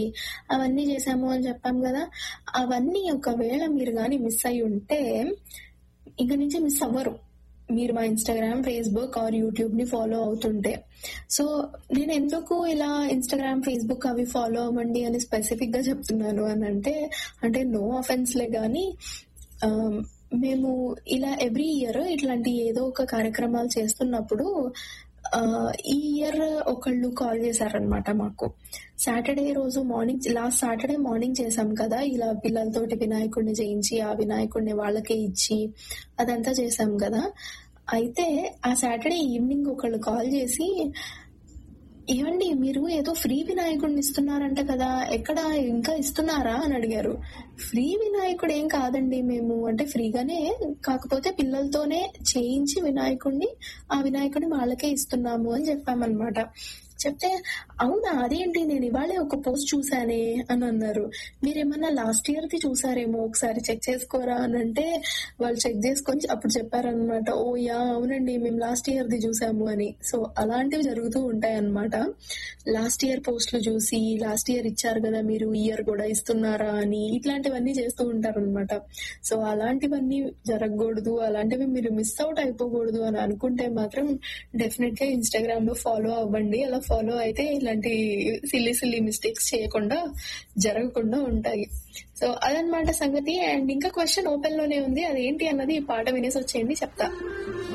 అవన్నీ చేసాము అని చెప్పాం కదా అవన్నీ ఒకవేళ మీరు కానీ మిస్ అయి ఉంటే ఇంక నుంచి మిస్ అవ్వరు మీరు మా ఇన్స్టాగ్రామ్ ఫేస్బుక్ ఆర్ యూట్యూబ్ ని ఫాలో అవుతుంటే సో నేను ఎందుకు ఇలా ఇన్స్టాగ్రామ్ ఫేస్బుక్ అవి ఫాలో అవ్వండి అని స్పెసిఫిక్ గా చెప్తున్నాను అని అంటే అంటే నో అఫెన్స్ లే కానీ ఆ, మేము ఇలా ఎవ్రీ ఇయర్ ఇట్లాంటి ఏదో ఒక కార్యక్రమాలు చేస్తున్నప్పుడు ఆ, ఈ ఇయర్ ఒకళ్ళు కాల్ చేశారనమాట మాకు సాటర్డే రోజు మార్నింగ్ లాస్ట్ సాటర్డే మార్నింగ్ చేశాం కదా ఇలా పిల్లలతోటి వినాయకుడిని చేయించి ఆ వినాయకుడిని వాళ్ళకే ఇచ్చి అదంతా చేశాం కదా అయితే ఆ సాటర్డే ఈవినింగ్ ఒకళ్ళు కాల్ చేసి ఏమండి మీరు ఏదో ఫ్రీ వినాయకుడిని ఇస్తున్నారంట కదా ఎక్కడ ఇంకా ఇస్తున్నారా అని అడిగారు ఫ్రీ వినాయకుడు ఏం కాదండి మేము అంటే ఫ్రీగానే కాకపోతే పిల్లలతోనే చేయించి వినాయకుడిని ఆ వినాయకుడిని వాళ్ళకే ఇస్తున్నాము అని చెప్పామన్నమాట చెప్తే అవునా అదేంటి నేను ఇవాళే ఒక పోస్ట్ చూసానే అని అన్నారు మీరేమన్నా లాస్ట్ ఇయర్ ది చూసారేమో ఒకసారి చెక్ చేసుకోరా అని అంటే వాళ్ళు చెక్ చేసుకొని అప్పుడు చెప్పారనమాట ఓ యా అవునండి మేము లాస్ట్ ఇయర్ ది చూసాము అని సో అలాంటివి జరుగుతూ ఉంటాయి అన్నమాట లాస్ట్ ఇయర్ పోస్టులు చూసి లాస్ట్ ఇయర్ ఇచ్చారు కదా మీరు ఈ ఇయర్ కూడా ఇస్తున్నారా అని ఇట్లాంటివన్నీ చేస్తూ ఉంటారు అనమాట సో అలాంటివన్నీ జరగకూడదు అలాంటివి మీరు మిస్ అవుట్ అయిపోకూడదు అని అనుకుంటే మాత్రం డెఫినెట్ గా ఇన్స్టాగ్రామ్ లో ఫాలో అవ్వండి అలా ఫాలో అయితే ఇలాంటి సిల్లీ సిల్లీ మిస్టేక్స్ చేయకుండా జరగకుండా ఉంటాయి సో అదనమాట సంగతి అండ్ ఇంకా క్వశ్చన్ ఓపెన్ లోనే ఉంది అదేంటి అన్నది ఈ పాట వినేసి వచ్చేయండి చెప్తా